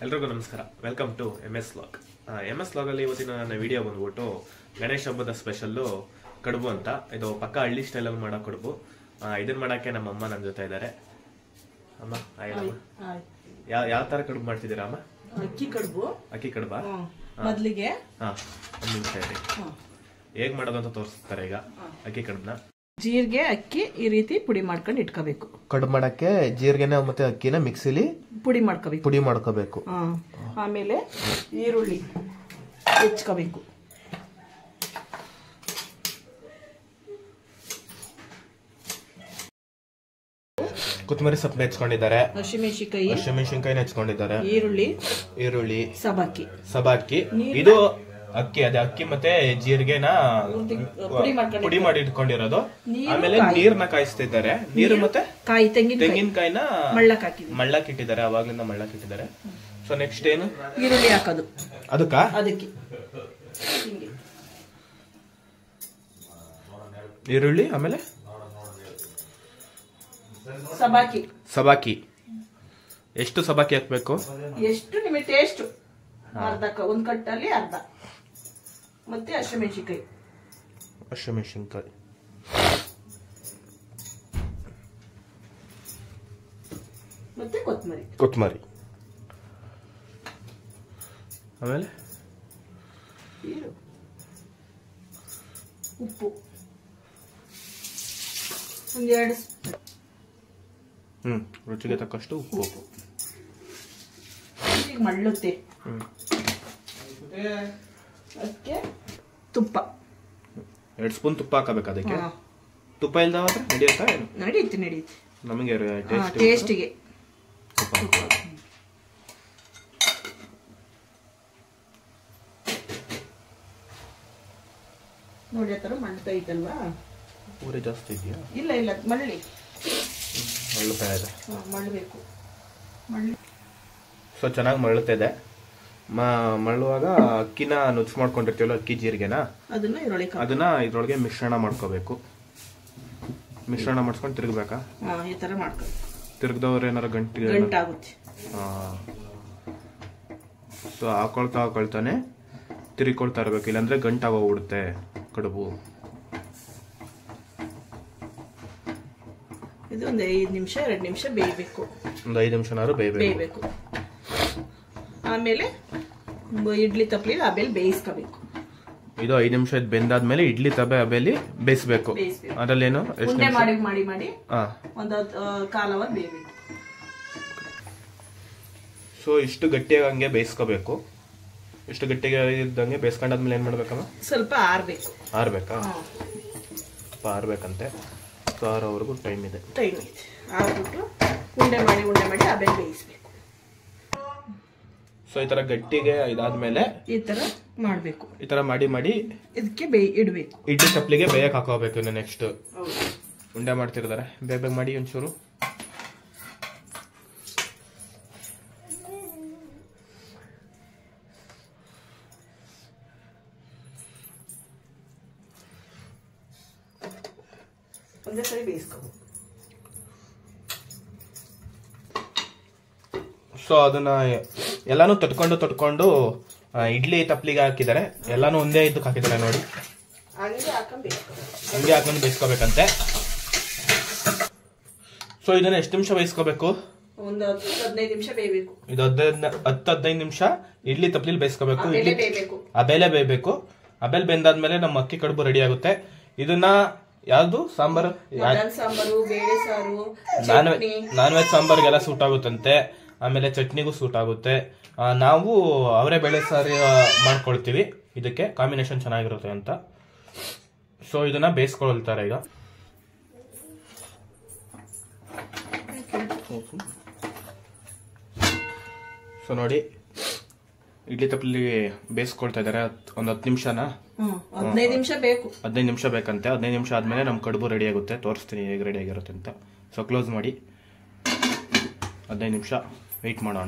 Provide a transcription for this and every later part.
ಎಲ್ರಿಗೂ ನಮಸ್ಕಾರ welcome to M S log M S ಲಾಗಲ್ಲಿ ಇವತ್ತಿನ ನನ್ನ ವಿಡಿಯೋ ಬಂದ್ಬಿಟ್ಟು ಗಣೇಶ ಹಬ್ಬದ ಸ್ಪೆಷಲ್ಲು ಕಡುಬು ಅಂತ ಇದು ಪಕ್ಕ ಹಳ್ಳಿ ಸ್ಟೈಲಲ್ಲಿ ಮಾಡೋ ಕಡುಬು ಆ, ಇದನ್ನ ಮಾಡಕ್ಕೆ ನಮ್ಮ ಅಮ್ಮ ನನ್ನ ಜೊತೆ ಇದ್ದಾರೆ ಅಮ್ಮ ಹಾಯ್ ಅಮ್ಮ ಯಾವ ಯಾವ ಥರ ಕಡುಬು ಮಾಡ್ತಿದ್ದೀರಾ ಅಮ್ಮ ಅಕ್ಕಿ ಕಡುಬು ಅಕ್ಕಿ ಕಡುಬಾ ಮೊದ್ಲಿಗೆ ಹಾಂ ಒಂದು ನಿಮಿಷ ಇರಿ ಹೇಗೆ ಮಾಡೋದು ಅಂತ ತೋರಿಸ್ತಾರೆ ಈಗ ಅಕ್ಕಿ ಕಡುಬನ್ನ ಜೀರಿಗೆ ಅಕ್ಕಿ ಈ ರೀತಿ ಪುಡಿ ಮಾಡ್ಕೊಂಡು ಇಟ್ಕೋಬೇಕು ಕಡುಬು ಮಾಡಕ್ಕೆ ಜೀರಿಗೆನ ಮತ್ತೆ ಅಕ್ಕಿನ ಮಿಕ್ಸಿಲಿ ಪುಡಿ ಮಾಡ್ಕೋಬೇಕು ಪುಡಿ ಮಾಡ್ಕೋಬೇಕು ಹಾ. ಆಮೇಲೆ ಈರುಳ್ಳಿ ಹೆಚ್ಕೋಬೇಕು ಕೊತ್ತಂಬರಿ ಸೊಪ್ಪು ನೆಚ್ಕೊಂಡಿದ್ದಾರೆ ಹಸಿಮೆಣಸಿಕಾಯಿ ಹಸಿಮೆಣಸಿನ್ಕಾಯಿ ನೆಚ್ಕೊಂಡಿದ್ದಾರೆ ಈರುಳ್ಳಿ ಈರುಳ್ಳಿ ಸಬಾಕಿ ಸಬಾಕಿ ಇದು ಅಕ್ಕಿ ಅದೇ ಅಕ್ಕಿ ಮತ್ತೆ ಜೀರಿಗೆನ ಪುಡಿ ಮಾಡ್ಕೊಂಡು ಪುಡಿ ಮಾಡಿ ಇಟ್ಕೊಂಡಿರೋದು ನೀರು, ಆಮೇಲೆ ನೀರ್ನ ಕಾಯಿಸ್ತಿದ್ದಾರೆ ನೀರು ಮತ್ತೆ ಕಾಯಿ ತೆಂಗಿನಕಾಯಿ ತೆಂಗಿನಕಾಯಿನ ಮಳ್ಳಕ್ ಹಾಕಿದ್ವಿ ಮಳ್ಳಕ್ ಇಟ್ಟಿದ್ದಾರೆ ಅವಾಗ್ಲಿಂದ ಮಳ್ಳಕ್ ಇಟ್ಟಿದ್ದಾರೆ ಸೊ ನೆಕ್ಸ್ಟ್ ಏನು ಈರುಳ್ಳಿ ಹಾಕೋದು ಅದಕ್ಕ ಅದಕ್ಕೆ ಹಿಂಗೆ ಈರುಳ್ಳಿ ಆಮೇಲೆ ಸಬಾಕಿ ಸಬಾಕಿ ಎಷ್ಟು ಸಬಾಕಿ ಹಾಕ್ಬೇಕು ಎಷ್ಟು ನಿಮಗೆ ಟೇಸ್ಟ್ ಅರ್ಧ ಕ- ಒಂದ್ ಕಟ್ಟಲ್ಲಿ ಅರ್ಧ ಮತ್ತೆ ಹಸಿಮೆಣಸಿಕಾಯಿ ಹಸಿಮೆಣಸಿನ್ಕಾಯಿ ಮತ್ತೆ ಕೊತ್ತಂಬರಿ ಕೊತ್ತಂಬರಿ ಆಮೇಲೆ ನೀರು ಉಪ್ಪು ಒಂದೆರಡು ಸ್ಪೂನ್. ಹ್ಮ್ ರುಚಿಗೆ ತಕ್ಕಷ್ಟು ಉಪ್ಪು ಈಗ ಮಳ್ಳುತ್ತೆ ಹ್ಮ್ ಅದಕ್ಕೆ ತುಪ್ಪ ಎರಡು ಸ್ಪೂನ್ ತುಪ್ಪ ಹಾಕಬೇಕು ಅದಕ್ಕೆ ಹಾ. ತುಪ್ಪ ಇಲ್ದಾವ ನಡೆಯುತ್ತಾ ಏನು ನಡೀತಿ ನಡೀತಿ ನಮಗೆ ಟೇಸ್ಟ್ ಟೇಸ್ಟಿಗೆ ತುಪ್ಪ ನೋಡಿ ಆ ಥರ ಮಳ್ತಾ ಐತಲ್ವಾ ಊರೇ ಜಾಸ್ತಿ ಇದೆಯಾ ಇಲ್ಲ ಇಲ್ಲ ಮಳ್ಳಿ ಮಳ್ಳುತ್ತಾ ಇದೆ ಹಾ, ಮಳ್ಬೇಕು ಮಳ್ಳಿ ಸೊ ಚೆನ್ನಾಗಿ ಮಳ್ಳುತ್ತಾ ಇದೆ ಮ ಮಳ್ಳುವಾಗ ಅಕ್ಕಿನ ನುಚ್ಚು ಮಾಡ್ಕೊಂಡಿರ್ತೀವಲ್ಲ ಅಕ್ಕಿ ಜೀರಿಗೆನ ಅದನ್ನ ಈರುಳ್ಳಿ ಕಾ ಅದನ್ನ ಇದ್ರೊಳಗೆ ಮಿಶ್ರಣ ಮಾಡ್ಕೋಬೇಕು ಮಿಶ್ರಣ ಮಾಡ್ಸ್ಕೊಂಡು ತಿರುಗ್ಬೇಕಾ ಹಾ ಈ ಥರ ಮಾಡ್ಕೊಂಡು ತಿರುಗ್ದವ್ರು ಏನಾರ ಗಂಟೆ ಗಂಟಾಗುತ್ತೆ ಸೊ ಹಾಕೊಳ್ತಾ ಹಾಕೊಳ್ತಾನೆ ತಿರುಗಿಕೊಳ್ತಾ ಇರ್ಬೇಕು ಇಲ್ಲಾಂದ್ರೆ ಗಂಟಾಗೋಗ್ಬಿಡುತ್ತೆ ಕಡುಬು ಇದು ಒಂದು ಐದು ನಿಮಿಷ ಎರಡು ನಿಮಿಷ ಬೇಯಬೇಕು ಒಂದು ಐದು ನಿಮಿಷನಾದ್ರು ಬೇಯಬೇಕು ಬೇಯಬೇಕು ಆಮೇಲೆ ಬ- ಇಡ್ಲಿ ತಪ್ಪಲಿ ಆಮೇಲೆ ಬೇಯಿಸ್ಕೋಬೇಕು ಇದು ಐದು ನಿಮಿಷ ಇದು ಬೆಂದಾದ್ಮೇಲೆ ಇಡ್ಲಿ ತಬೆ ಅಬೇಲಿ ಬೇಯಿಸ್ಬೇಕು ಬೇಯಿಸ್ಬೇಕು. ಅದರಲ್ಲೇನು ಎಷ್ಟು ಉಂಡೆ ನಿಮಿಷ ಮಾಡಿ ಮಾಡಿ ಮಾಡಿ ಹಾ ಒಂದು ಕಾಲ್ ಅವರ್ ಬೇಯಬೇಕು ಸೊ ಇಷ್ಟು ಗಟ್ಟಿಯಾಗಿ ಹಂಗೆ ಬೇಯಿಸ್ಕೋಬೇಕು ಇಷ್ಟು ಗಟ್ಟಿಗೆ ಇದ್ದಂಗೆ ಬೇಯಿಸ್ಕೊಂಡಾದ್ಮೇಲೆ ಏನು ಮಾಡ್ಬೇಕಮ್ಮ ಸ್ವಲ್ಪ ಆರ್ಬೇಕು ಆರ್ಬೇಕಾ ಸ್ವಲ್ಪ ಆರ್ಬೇಕಂತೆ ಸೊ ಆರೋವರೆಗೂ ಟೈಮ್ ಇದೆ ಟೈಮ್ ಐತೆ ಆರ್ಬಿಟ್ಟು ಉಂಡೆ ಮಾಡಿ ಉಂಡೆ ಮಾಡಿ ಆಮೇಲೆ ಬೇಯಿಸ್ಬೇಕು ಸೊ ಈ ತರ ಗಟ್ಟಿಗೆ ಇದಾದ್ಮೇಲೆ ಈ ತರ ಮಾಡಬೇಕು ಈ ತರ ಮಾಡಿ ಮಾಡಿ ಇದಕ್ಕೆ ಬೇಯ್ ಇಡಬೇಕು ಇಡ್ಲಿ ಚಪ್ಪಲಿಗೆ ಬೇಯಕ್ಕೆ ಹಾಕೋಬೇಕು ಇನ್ನು ನೆಕ್ಸ್ಟ್ ಉಂಡೆ ಮಾಡ್ತಿರ್ತಾರೆ ಬೇಗ ಬೇಗ ಮಾಡಿ ಒಂಚೂರು ಒಂದೇ ಸರಿ ಬೇಯಿಸ್ಕೋಬೇಕು ಸೊ ಅದನ್ನ ಎಲ್ಲಾನು ತಟ್ಕೊಂಡು ತಟ್ಕೊಂಡು ಆ, ಇಡ್ಲಿ ತಪ್ಪಲಿಗೆ ಹಾಕಿದ್ದಾರೆ ಎಲ್ಲಾನು ಒಂದೇ ಇದಕ್ಕೆ ಹಾಕಿದ್ದಾರೆ ನೋಡಿ ಹಂಗೆ ಹಾಕೊಂಡು ಬೇಯಿಸ್ಕೋಬೇಕು ಹಂಗೆ ಹಾಕೊಂಡು ಬೇಯಿಸ್ಕೋಬೇಕಂತೆ ಸೊ ಇದನ್ನ ಎಷ್ಟು ನಿಮಿಷ ಬೇಯಿಸ್ಕೋಬೇಕು ಒಂದು ಹತ್ತು ಹದಿನೈದು ನಿಮಿಷ ಬೇಯಬೇಕು ಇದು ಹದಿನೈದು ಹತ್ತು ಹದಿನೈದು ನಿಮಿಷ ಇಡ್ಲಿ ತಪ್ಪಲಿಲಿ ಬೇಯಿಸ್ಕೋಬೇಕು ಆಮೇಲೆ ಇಡ್ಲಿ ಬೇಯಬೇಕು ಆ ಬೇಲೆ ಬೇಯಬೇಕು ಆ ಬೇಲೆ ಬೆಂದಾದ್ಮೇಲೆ ನಮ್ಮ ಅಕ್ಕಿ ಕಡುಬು ರೆಡಿ ಆಗುತ್ತೆ ಇದನ್ನ ಯಾವ್ದು ಸಾಂಬಾರು ಮಟನ್ ಸಾಂಬಾರು ಬೇಳೆ ಸಾರು ನಾನ್ ಚಟ್ನಿ ನಾನ್ ವೆಜ್ ಸಾಂಬಾರ್ಗೆಲ್ಲ ಸೂಟ್ ಆಗುತ್ತಂತೆ ಆಮೇಲೆ ಚಟ್ನಿಗೂ ಸೂಟ್ ಆಗುತ್ತೆ ಆ, ನಾವು ಅವರೇ ಬೇಳೆ ಸಾರು ಆ, ಮಾಡ್ಕೊಳ್ತೀವಿ ಇದಕ್ಕೆ ಕಾಂಬಿನೇಷನ್ ಚೆನ್ನಾಗಿರುತ್ತೆ ಅಂತ ಸೊ ಇದನ್ನ ಬೇಯಿಸ್ಕೊಳ್ತಾರೆ ಈಗ ಸೊ ನೋಡಿ ಇಡ್ಲಿ ತಪ್ಪಲಿ ಬೇಯಿಸ್ಕೊಳ್ತಾ ಇದ್ದಾರೆ ಒಂದು ಹತ್ತು ನಿಮಿಷನ ಹ್ಮ್ ಹದಿನೈದು ನಿಮಿಷ ಬೇಕು ಹದಿನೈದು ನಿಮಿಷ ಬೇಕಂತೆ ಹದಿನೈದು ನಿಮಿಷ ಆದಮೇಲೆ ನಮ್ಮ ಕಡುಬು ರೆಡಿ ಆಗುತ್ತೆ ತೋರಿಸ್ತೀನಿ ಹೇಗೆ ರೆಡಿ ಆಗಿರುತ್ತೆ ಅಂತ ಸೊ ಕ್ಲೋಸ್ ಮಾಡಿ ಹದಿನೈದು ನಿಮಿಷ ವೆಯ್ಟ್ ಮಾಡೋಣ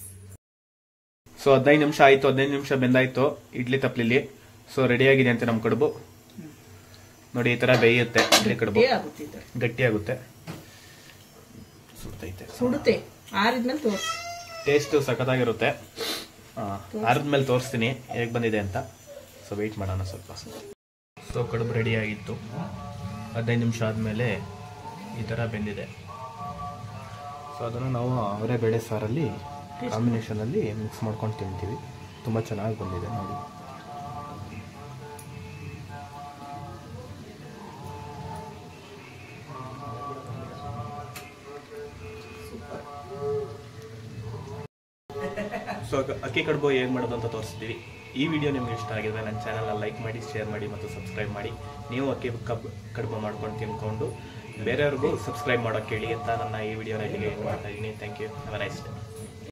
ಸೊ ಹದಿನೈದು ನಿಮಿಷ ಆಯಿತು ಹದಿನೈದು ನಿಮಿಷ ಬೆಂದಾಯಿತು ಇಡ್ಲಿ ತಪ್ಪಲಿಲಿ ಸೊ ರೆಡಿ ಆಗಿದೆ ಅಂತೆ ನಮ್ಮ ಕಡುಬು ನೋಡಿ ಈ ತರ ಬೇಯುತ್ತೆ ಇಡ್ಲಿ ಕಡುಬು ಆಗುತ್ತೆ ಇದು ಗಟ್ಟಿ ಆಗುತ್ತೆ ಸುಡ್ತೈತೆ ಸುಡುತ್ತೆ ಆರಿದ್ಮೇಲೆ ತೋರ್ಸು ಟೇಸ್ಟ್ ಸಖತ್ತಾಗಿರುತ್ತೆ ಅರ್ದ್ಮೇಲೆ ತೋರಿಸ್ತೀನಿ ಹೇಗೆ ಬಂದಿದೆ ಅಂತ ಸೊ ವೆಯ್ಟ್ ಮಾಡೋಣ ಸ್ವಲ್ಪ ಸೊ ಕಡುಬು ರೆಡಿ ಆಗಿತ್ತು ಹದಿನೈದು ನಿಮಿಷ ಆದಮೇಲೆ ಈ ಥರ ಬೆಂದಿದೆ ಸೊ ಅದನ್ನು ನಾವು ಅವರೇ ಬೇಳೆ ಸಾರಲ್ಲಿ ಕಾಂಬಿನೇಷನಲ್ಲಿ ಮಿಕ್ಸ್ ಮಾಡ್ಕೊಂಡು ತಿಂತೀವಿ ತುಂಬ ಚೆನ್ನಾಗಿ ಬಂದಿದೆ ನೋಡಿ ಸೊ ಅಕ್ಕಿ ಕಡುಬು ಹೇಗೆ ಮಾಡೋದು ಅಂತ ತೋರಿಸ್ತೀವಿ ಈ ವಿಡಿಯೋ ನಿಮ್ಗೆ ಇಷ್ಟ ಆಗಿದ್ರೆ ನನ್ನ ಚಾನಲ್ನ ಲೈಕ್ ಮಾಡಿ ಶೇರ್ ಮಾಡಿ ಮತ್ತು ಸಬ್ಸ್ಕ್ರೈಬ್ ಮಾಡಿ ನೀವು ಅಕ್ಕಿ ಕಬ್ ಕಡುಬು ಮಾಡ್ಕೊಂಡು ತಿನ್ಕೊಂಡು ಬೇರೆಯವ್ರಿಗೂ ಸಬ್ಸ್ಕ್ರೈಬ್ ಮಾಡೋಕೆ ಹೇಳಿ ಅಂತ ನನ್ನ ಈ ವಿಡಿಯೋನ ಇಲ್ಲಿಗೆ ಮಾಡ್ತಾ ಇದ್ದೀನಿ thank you have nice day